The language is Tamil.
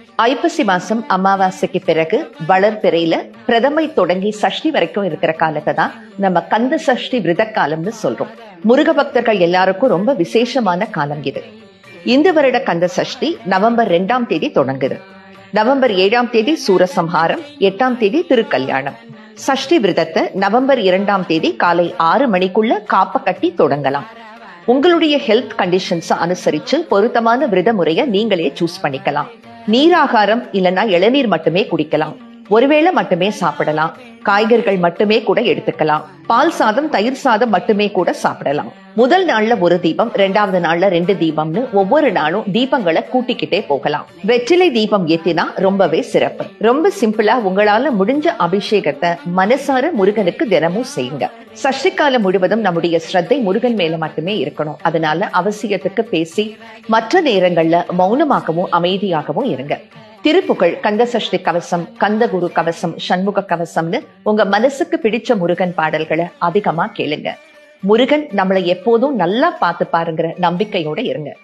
ஐப்பசி மாசம் அமாவாசைக்கு பிறகு வளர்பிறையில பிரதமை தொடங்கி சஷ்டி வரைக்கும் இருக்கிற காலத்தை தான் நம்ம கந்த சஷ்டி விரத காலம்னு சொல்றோம் முருக பக்தர்கள் எல்லாருக்கும் ரொம்ப விசேஷமான காலம் இது இந்த வருட கந்த சஷ்டி நவம்பர் ரெண்டாம் தேதி தொடங்குது நவம்பர் ஏழாம் தேதி சூரசம்ஹாரம் எட்டாம் தேதி திருக்கல்யாணம் சஷ்டி விரதத்தை நவம்பர் இரண்டாம் தேதி காலை ஆறு மணிக்குள்ள காப்ப கட்டி தொடங்கலாம் உங்களுடைய ஹெல்த் கண்டிஷன்ஸ் அனுசரிச்சு பொருத்தமான விரத முறையை நீங்களே சூஸ் பண்ணிக்கலாம் நீராகாரம் இல்லைன்னா இளநீர் மட்டுமே குடிக்கலாம் ஒருவேளை மட்டுமே சாப்பிடலாம் காய்கறிகள் மட்டுமே கூட எடுத்துக்கலாம் பால் சாதம் தயிர் சாதம் மட்டுமே கூட சாப்பிடலாம் முதல் நாள்ல ஒரு தீபம் ரெண்டாவது நாள்ல ரெண்டு தீபம்னு ஒவ்வொரு நாளும் தீபங்களை கூட்டிக்கிட்டே போகலாம் வெற்றிலை தீபம் ஏத்தினா ரொம்பவே சிறப்பு ரொம்ப சிம்பிளா உங்களால முடிஞ்ச அபிஷேகத்தை மனசார முருகனுக்கு தினமும் செய்யுங்க சஷ்டி காலம் முழுவதும் நம்முடைய ஸ்ரத்தை முருகன் மேல மட்டுமே இருக்கணும் அதனால அவசியத்துக்கு பேசி மற்ற நேரங்கள்ல மௌனமாகவும் அமைதியாகவும் இருங்க திருப்புகழ் கந்த சஷ்டி கவசம் கந்த குரு கவசம் சண்முக கவசம்னு உங்க மனசுக்கு பிடிச்ச முருகன் பாடல்களை அதிகமா கேளுங்க முருகன் நம்மளை எப்போதும் நல்லா பார்த்து பாருங்கிற நம்பிக்கையோட இருங்க